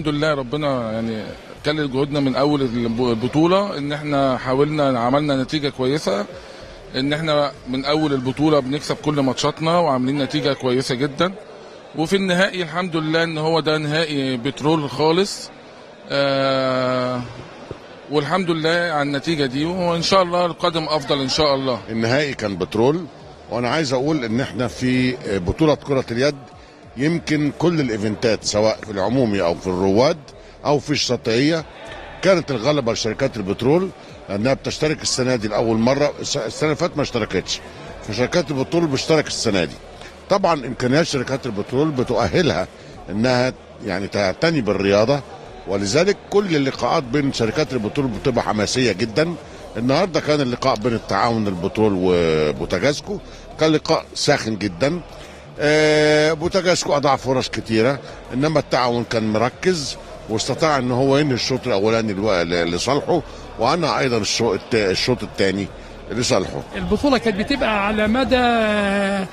الحمد لله ربنا يعني كلل جهودنا من اول البطوله ان احنا حاولنا عملنا نتيجه كويسه ان احنا من اول البطوله بنكسب كل ماتشاتنا وعاملين نتيجه كويسه جدا وفي النهائي الحمد لله ان هو ده نهائي بترول خالص آه والحمد لله على النتيجه دي وان شاء الله القادم افضل ان شاء الله النهائي كان بترول وانا عايز اقول ان احنا في بطوله كره اليد يمكن كل الايفنتات سواء في العمومي او في الرواد او في الشاطئيه كانت الغلبه لشركات البترول لانها بتشترك السنه دي لاول مره السنه اللي فاتت ما اشتركتش فشركات البترول بتشترك السنه دي طبعا امكانيات شركات البترول بتؤهلها انها يعني تعتني بالرياضه ولذلك كل اللقاءات بين شركات البترول بتبقى حماسيه جدا النهارده كان اللقاء بين التعاون البترول وبوتاجاسكو كان لقاء ساخن جدا آه، بوتاجاسكو اضاع فرص كتيره انما التعاون كان مركز واستطاع ان هو ينهي الشوط الاولاني الو- لصالحه وانا ايضا الشوط الت- الشوط الثاني لصالحه البطولة كانت بتبقى على مدى آه،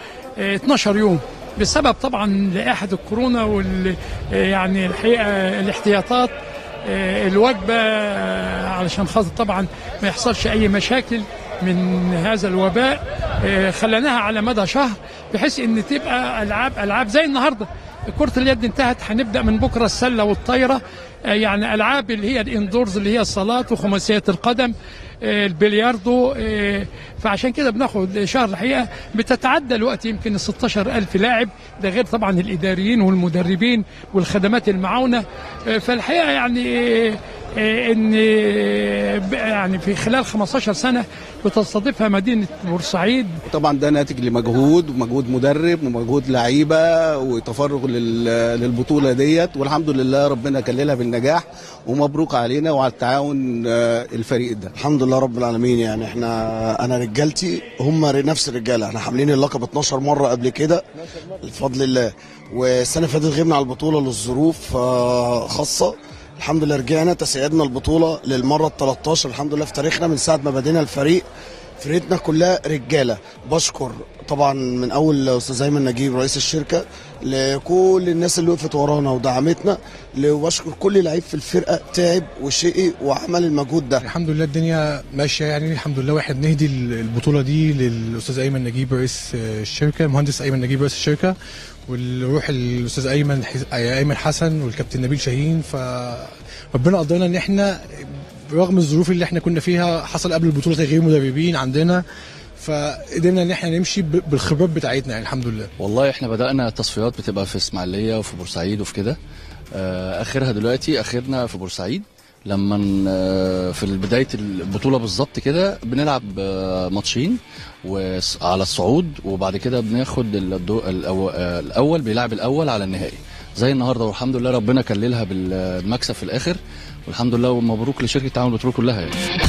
12 يوم بسبب طبعا لائحة الكورونا وال آه، يعني الحقيقة الاحتياطات آه، الوجبة آه، علشان خاطر طبعا ما يحصلش أي مشاكل من هذا الوباء آه، خليناها على مدى شهر بحيث ان تبقى العاب العاب زي النهارده كرة اليد انتهت هنبدأ من بكرة السلة والطايرة آه، يعني ألعاب اللي هي الإندورز اللي هي الصالات وخماسيات القدم آه، البلياردو آه، فعشان كده بناخد شهر الحقيقة بتتعدى الوقت يمكن 16 ألف لاعب ده غير طبعا الإداريين والمدربين والخدمات المعاونة آه، فالحقيقة يعني آه، آه، ان آه، ب- يعني في خلال 15 سنة بتستضيفها مدينة بورسعيد طبعا ده ناتج لمجهود ومجهود مدرب ومجهود لعيبه وتفرغ لل- للبطوله ديت والحمد لله ربنا كللها بالنجاح ومبروك علينا وعلى التعاون آه، الفريق ده الحمد لله رب العالمين يعني احنا انا رجالتي هم نفس الرجاله احنا حاملين اللقب 12 مره قبل كده بفضل الله والسنه اللي فاتت غبنا على البطوله للظروف آه، خاصه الحمد لله رجعنا تسيدنا البطوله للمره ال 13 الحمد لله في تاريخنا من ساعه ما بدينا الفريق فرقتنا كلها رجاله بشكر طبعا من اول استاذ ايمن نجيب رئيس الشركه لكل الناس اللي وقفت ورانا ودعمتنا وبشكر كل لعيب في الفرقه تعب وشقي وعمل المجهود ده الحمد لله الدنيا ماشيه يعني الحمد لله واحنا بنهدي البطوله دي للاستاذ ايمن نجيب رئيس الشركه المهندس ايمن نجيب رئيس الشركه والروح الاستاذ ايمن حس- ايمن حسن والكابتن نبيل شاهين فربنا قدرنا ان احنا رغم الظروف اللي احنا كنا فيها حصل قبل البطوله تغيير مدربين عندنا فقدرنا ان احنا نمشي ب- بالخبرات بتاعتنا يعني الحمد لله والله احنا بدأنا التصفيات بتبقى في اسماعيلية وفي بورسعيد وفي كده آه، اخرها دلوقتي اخرنا في بورسعيد لما ن- آه، في بداية البطولة بالظبط كده بنلعب آه، ماتشين وس- على الصعود وبعد كده بناخد الدو- الأو- آه، الاول بيلعب الاول على النهائي زي النهارده والحمد لله ربنا كللها بالمكسب في الاخر والحمد لله ومبروك لشركة تعاون البترول كلها يعني